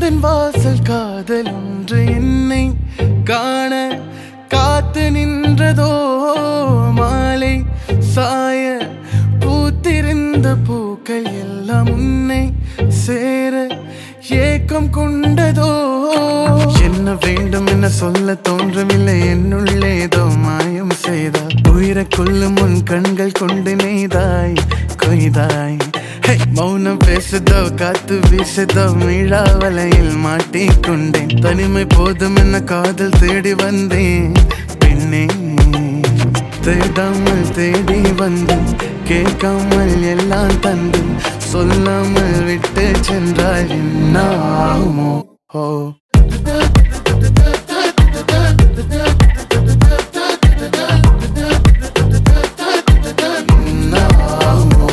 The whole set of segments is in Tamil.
உந்தன் வாசல் காதல் ஒன்று என்னை காண காத்து நின்றதோ மாலை சாய பூத்திருந்த பூக்கள் எல்லாம் உன்னை சேர ஏக்கம் கொண்டதோ என்ன வேண்டும் என சொல்ல தோன்றவில்லை என்னுள்ளே ஏதோ மாயம் செய்தாய் உயிரை கொல்லும் உன் கண்கள் கொண்டு நெய்தாய் கொய்தாய் ஹே, மௌனம் பேசுதோ காத்து வீசுதோ மீழா வலையில் மாட்டிக்கொண்டேன் தனிமை போதும் என காதல் தேடி வந்தேன் பெண்ணே தேடாமல் தேடி வந்து கேட்காமல் எல்லாம் தந்து சொல்லாமல் விட்டு சென்றாய் என்னாகுமோ ஓ என்னாகுமோ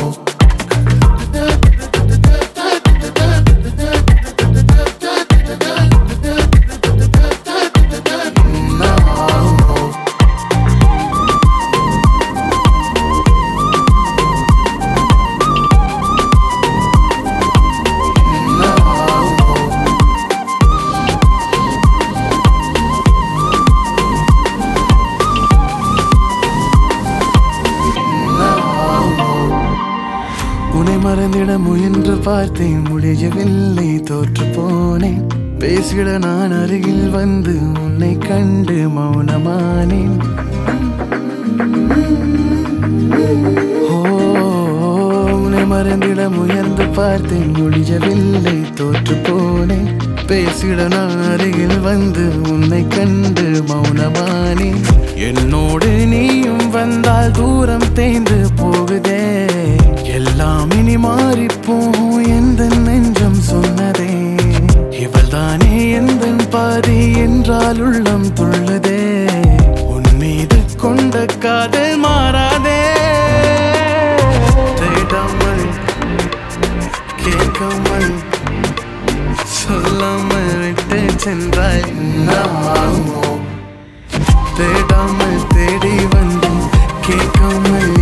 என்னாகுமோ உன்னை மறந்திட முயன்று பார்த்தேன் முடியவில்லை தோற்று போனேன் பேசிட நான் அருகில் வந்து உன்னை கண்டு மௌனமானேன் ஓ உன்னை மறந்திட முயன்று பார்த்தேன் முடியவில்லை தோற்று போனேன் பேசிட நான் அருகில் வந்து உன்னை கண்டு மௌனமானேன் என்னோடு நீயும் வந்தால் தூரம் தேய்ந்து போகுதே எல்லாம் இனி மாறிப்போம் எந்த நெஞ்சம் சொன்னதே இவள் தானே எந்த பாதி என்றால் உள்ளம் துள்ளுதே உன் மீது கொண்ட காதல் மாறாதே தேடாமல் கேட்காமல் சொல்லாமல் விட்டு சென்றாய் நாமோ தேடாமல் தேடி வந்து கேட்காமல்